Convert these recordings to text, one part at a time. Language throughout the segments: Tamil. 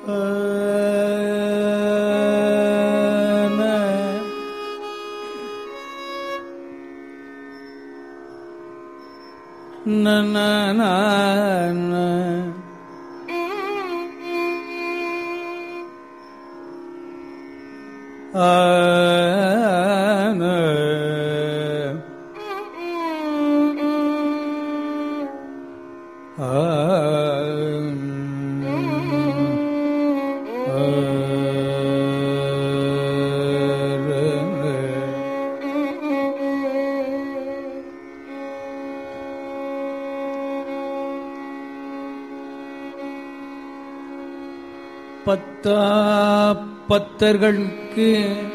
பத்தா பத்தர்களுக்கு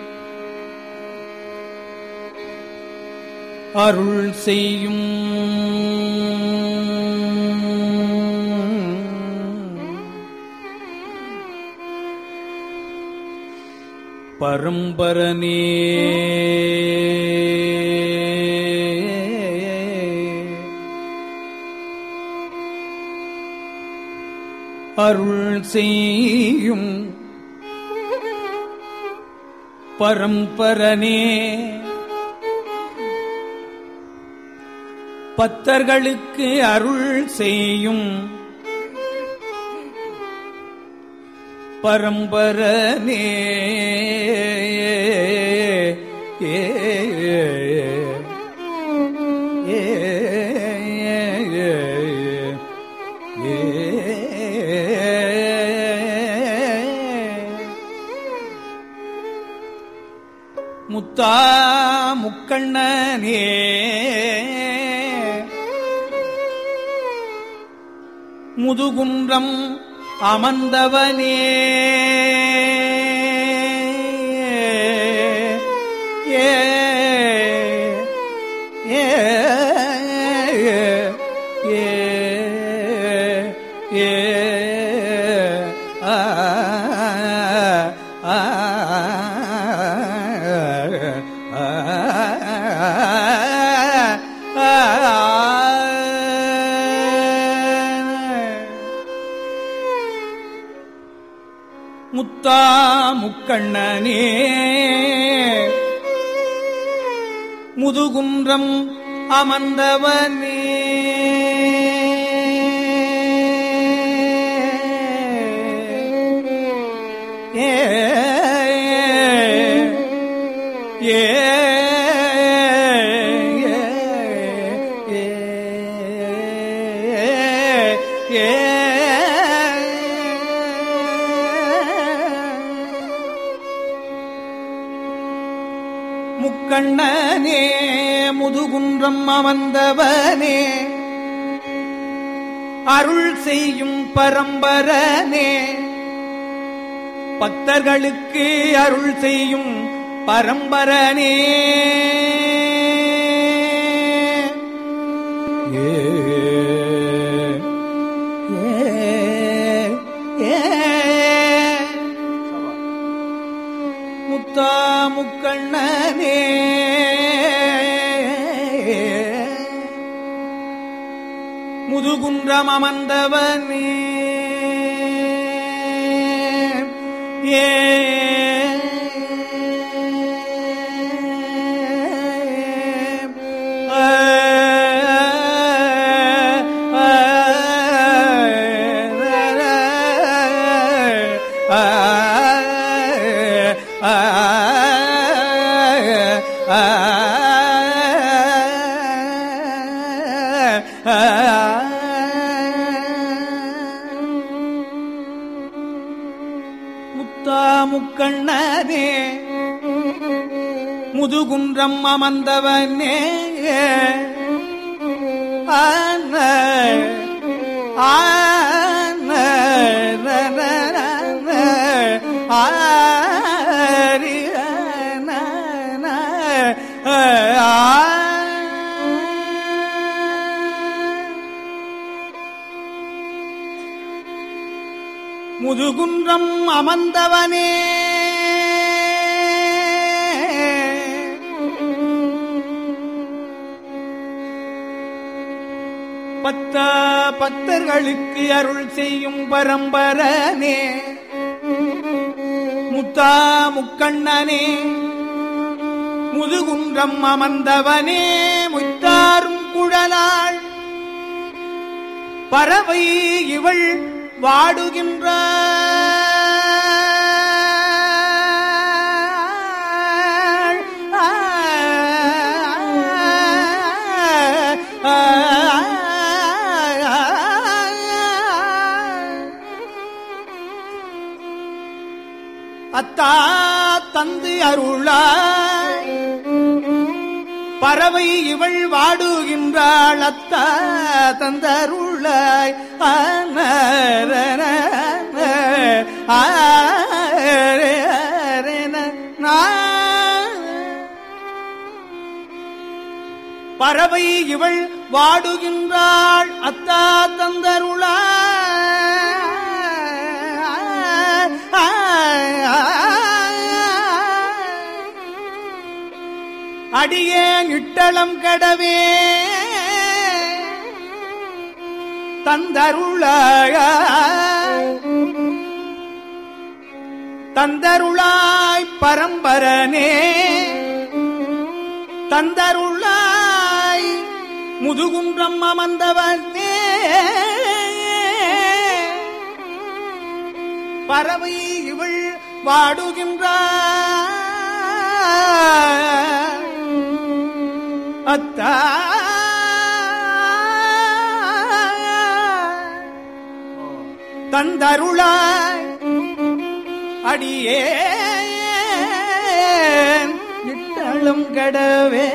அருள் செய்யும் பரம்பரனே அருள் செய்யும் பரம்பரனே பத்தர்களுக்கு அருள் செய்யும் பரம்பரனே ஏ ஏ முத்தா முக்கண்ணனே முதுகுன்றம் அமர்ந்தவனே ஏ ஏ ஏ ஏ ஆ ஆ முத்தா முக்கண்ணனே முதுகுன்றம் அமர்ந்தவனே ஏ ஏ முக்கண்ணனே முதுகுன்றம் அமர்ந்தவனே அருள் செய்யும் பரம்பரனே பக்தர்களுக்கு அருள் செய்யும் பரம்பரனே ஏ ஏ முத்தா முக்கண்ணனே முதுகுன்றம் அமர்ந்தவனே ஏ முத்தா முக்கண்ணனே முதுகுன்றம் அமர்ந்தவனே ஆன ஆன ஆரி முதுகுன்றம் அமர்ந்தவனே பத்த பத்தர்களுக்கு அருள் செய்யும் பரம்பரனே முத்தா முக்கண்ணனே முதுகுன்றம் அமர்ந்தவனே முத்தாரும் குழலாள் பறவை இவள் வாடுகின்ற அத்தா தந்து அருளாய் பறவை இவள் வாடுகின்றாள் அத்தா தந்தருளாய் ஆனரன, ஆரேரன, நான். பறவை இவள் வாடுகின்றாள் அத்தா தந்தருளாய் அடியேன் இட்டளம் கடவே தந்தருளாய தந்தருளாய் பரம்பரனே தந்தருளாய் முதுகுன்றம் அமர்ந்தவனே பறவை இவள் வாடுகின்ற அத்தா தந்தருளாய் அடியே இட்டளும் கடவே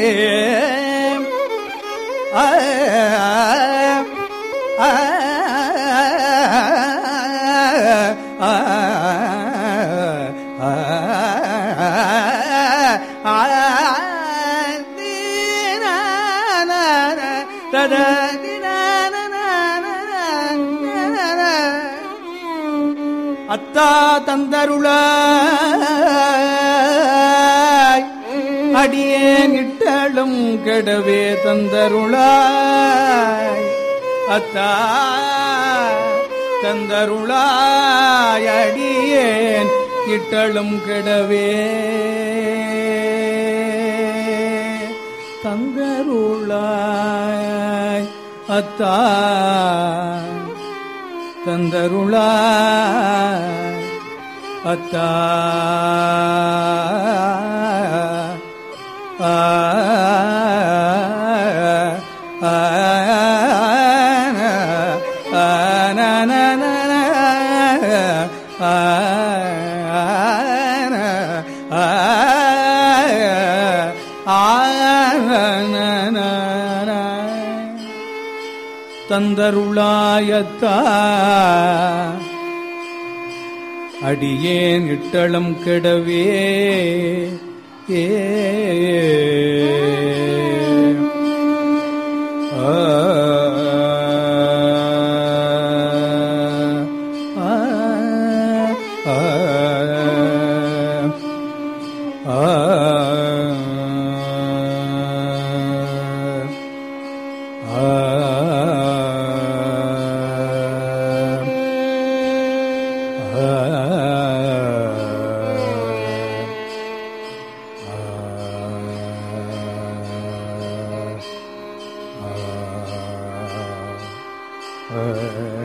ஆ, ஆ, ஆ, ஆ, ஆ, தீனான, தத, தீனான, அத்தா தந்தருளாய் அடியேன் இட்டளும் கெடவே தந்தருளாய் அத்தா தந்தருளாய் அடியேன் இட்டளும் கெடவே தந்தருளாய் அத்தா தந்தருளாய் அத்தா ஆ, ஆ, ஆ, நா, நா, நா, நா, ஆ, ஆ, ஆ, நா, நா, நா. தந்தருளாயத்தா அடியேன் இட்டளம் கெடவே ஏ ஆ, ஆ, ஆ, ஆ, ஆ